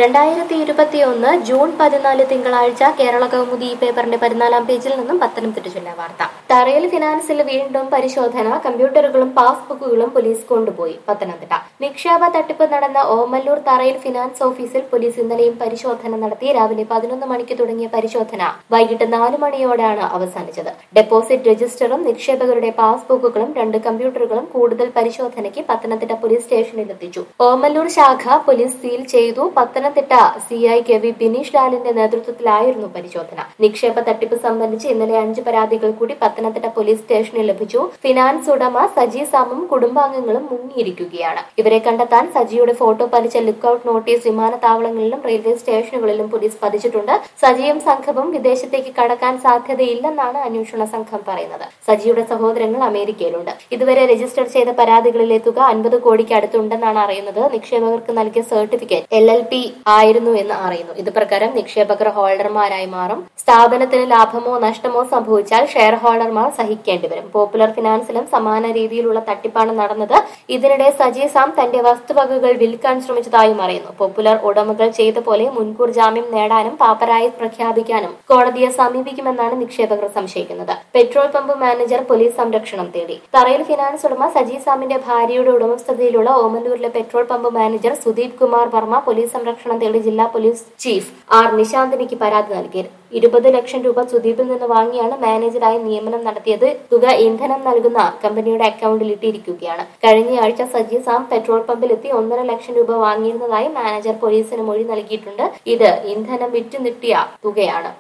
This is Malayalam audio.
രണ്ടായിരത്തി ഇരുപത്തിയൊന്ന് ജൂൺ പതിനാല് തിങ്കളാഴ്ച കേരള കൗമുദി ഈ പേപ്പറിന്റെ പതിനാലാം പേജിൽ നിന്നും പത്തനംതിട്ട ജില്ലാ വാർത്ത തറയിൽ ഫിനാൻസിൽ വീണ്ടും പരിശോധന കമ്പ്യൂട്ടറുകളും പാസ്ബുക്കുകളും പോലീസ് കൊണ്ടുപോയി പത്തനംതിട്ട നിക്ഷേപ തട്ടിപ്പ് നടന്ന ഓമല്ലൂർ തറയിൽ ഫിനാൻസ് ഓഫീസിൽ പോലീസ് ഇന്നലെയും പരിശോധന നടത്തി രാവിലെ പതിനൊന്ന് മണിക്ക് തുടങ്ങിയ പരിശോധന വൈകിട്ട് നാല് മണിയോടെയാണ് അവസാനിച്ചത് ഡെപ്പോസിറ്റ് രജിസ്റ്ററും നിക്ഷേപകരുടെ പാസ്ബുക്കുകളും രണ്ട് കമ്പ്യൂട്ടറുകളും കൂടുതൽ പരിശോധനയ്ക്ക് പത്തനംതിട്ട പോലീസ് സ്റ്റേഷനിൽ എത്തിച്ചു ഓമല്ലൂർ ശാഖ പോലീസ് സീൽ ചെയ്തു Pathanamthitta CI K V Bineesh ലാലിന്റെ നേതൃത്വത്തിലായിരുന്നു പരിശോധന നിക്ഷേപ തട്ടിപ്പ് സംബന്ധിച്ച് ഇന്നലെ അഞ്ച് പരാതികൾ കൂടി പത്തനംതിട്ട പോലീസ് സ്റ്റേഷനിൽ ലഭിച്ചു ഫിനാൻസ് ഉടമ സജി സാമും കുടുംബാംഗങ്ങളും മുങ്ങിയിരിക്കുകയാണ് ഇവരെ കണ്ടെത്താൻ സജിയുടെ ഫോട്ടോ പതിച്ച ലുക്കൌട്ട് നോട്ടീസ് വിമാനത്താവളങ്ങളിലും റെയിൽവേ സ്റ്റേഷനുകളിലും പോലീസ് പതിച്ചിട്ടുണ്ട് സജിയും സംഘവും വിദേശത്തേക്ക് കടക്കാൻ സാധ്യതയില്ലെന്നാണ് അന്വേഷണ സംഘം പറയുന്നത് സജിയുടെ സഹോദരങ്ങൾ അമേരിക്കയിലുണ്ട് ഇതുവരെ രജിസ്റ്റർ ചെയ്ത പരാതികളിലെ തുക അൻപത് കോടിക്ക് അടുത്തുണ്ടെന്നാണ് അറിയുന്നത് നിക്ഷേപകർക്ക് നൽകിയ സർട്ടിഫിക്കറ്റ് എൽ എൽ പി ആയിരുന്നു എന്ന് അറിയുന്നു ഇത് പ്രകാരം നിക്ഷേപകർ ഹോൾഡർമാരായി മാറും സ്ഥാപനത്തിന് ലാഭമോ നഷ്ടമോ സംഭവിച്ചാൽ ഷെയർ ഹോൾഡർമാർ സഹിക്കേണ്ടി വരും പോപ്പുലർ ഫിനാൻസിലും സമാന രീതിയിലുള്ള തട്ടിപ്പാണ് നടന്നത് ഇതിനിടെ സജി സാം തന്റെ വസ്തുവകകൾ വിൽക്കാൻ ശ്രമിച്ചതായും അറിയുന്നു പോപ്പുലർ ഉടമകൾ ചെയ്ത പോലെ മുൻകൂർ ജാമ്യം നേടാനും പാപ്പരായി പ്രഖ്യാപിക്കാനും കോടതിയെ സമീപിക്കുമെന്നാണ് നിക്ഷേപകർ സംശയിക്കുന്നത് പെട്രോൾ പമ്പ് മാനേജർ പോലീസ് സംരക്ഷണം തേടി തറയിൽ ഫിനാൻസ് ഉടമ സജി സാമിന്റെ ഭാര്യയുടെ ഉടമസ്ഥതയിലുള്ള ഓമല്ലൂരിലെ petrol pump manager Sudeep Kumar Varma police സംരക്ഷണം തേടി ജില്ലാ പോലീസ് ചീഫ് ആർ നിശാന്തിനിക്ക് പരാതി നൽകി ഇരുപത് ലക്ഷം രൂപ സുദീപിൽ നിന്ന് വാങ്ങിയാണ് മാനേജറായി നിയമനം നടത്തിയത് തുക ഇന്ധനം നൽകുന്ന കമ്പനിയുടെ അക്കൗണ്ടിൽ ഇട്ടിരിക്കുകയാണ് കഴിഞ്ഞയാഴ്ച സജി സാം പെട്രോൾ പമ്പിലെത്തി ഒന്നര ലക്ഷം രൂപ വാങ്ങിയിരുന്നതായി മാനേജർ പോലീസിന് മൊഴി നൽകിയിട്ടുണ്ട് ഇത് ഇന്ധനം വിറ്റുനിട്ടിയ തുകയാണ്